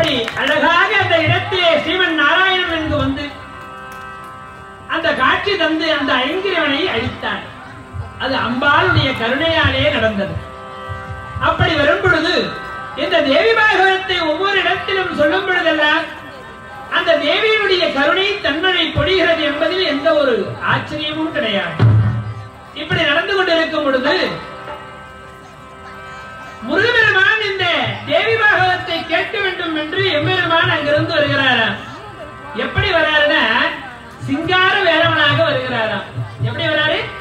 அப்படி அழகாக அந்த இடத்திலே ஸ்ரீமன் நாராயணன் இங்கு வந்து அந்த காட்சி தந்து அந்த ஐங்கிரவனை அழித்தான் அது அம்பாளுடைய கருணையாலே நடந்தது அப்படி வரும் பொழுது இந்த தேவி பாகவத்தை ஒவ்வொரு இடத்திலும் சொல்லும் பொழுதெல்லாம் அந்த தேவியினுடைய கருணை தன்மழை பொழிகிறது என்பதில் எந்த ஒரு ஆச்சரியமும் கிடையாது இப்படி நடந்து கொண்டிருக்கும் பொழுது முருகபெருமான் இந்த தேவி பாகவத்தை கேட்க வேண்டும் என்று எம்பெருமான் அங்கிருந்து வருகிறாராம் எப்படி வராருன்னா சிங்கார வேலவனாக வருகிறாராம் எப்படி வராரு